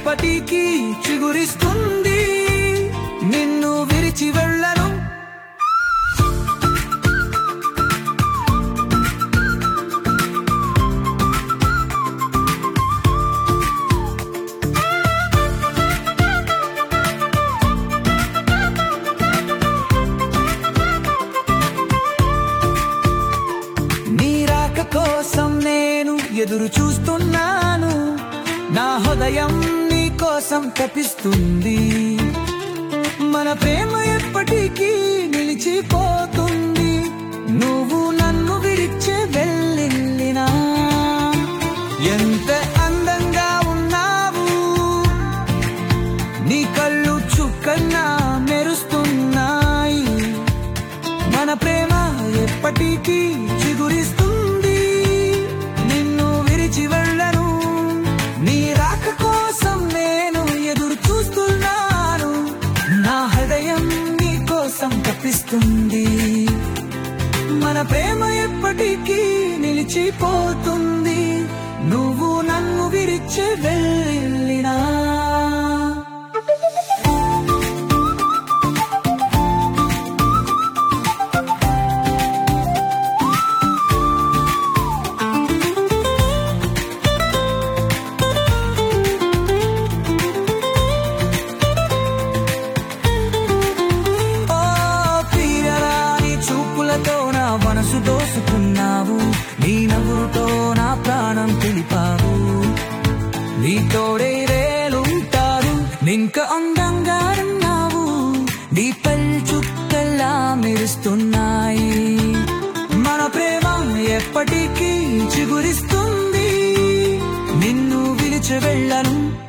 ఎప్పటికీ చిగురిస్తుంది నిన్ను విరిచి వెళ్ళను నీ రాక కోసం నేను ఎదురు చూస్తున్నాను నా హృదయం నీ కోసం తపిస్తుంది మన ప్రేమ ఎప్పటికీ నిలిచిపోతుంది నువ్వు నన్ను విడిచే వెళ్ళినా ఎంత అందంగా ఉన్నావు నీ కళ్ళు చుక్కన్నా మెరుస్తున్నాయి మన ప్రేమ ఎప్పటికీ చిగురిస్తుంది నిన్ను విరిచి వెళ్ళను నీ రాక కోసం నేను ఎదురు చూస్తున్నాను నా హృదయం నీ కోసం తప్పిస్తుంది మన ప్రేమ ఎప్పటికీ నిలిచిపోతుంది నువ్వు నన్ను విరిచి వెళ్ళినా ఓ ప్రియరాని చూపులతో నా మనసు దోసుకున్నావు నీ నవ్వుతో నా ప్రాణం తెలిపావు నీతోడే వేలుంటారు నింక అందంగా ఉన్నావు నీ పల్ చుక్కల్లా మెరుస్తున్నాయి మన ప్రేమ ఎప్పటికీ చిగురిస్తుంది నిన్ను విడిచి వెళ్ళను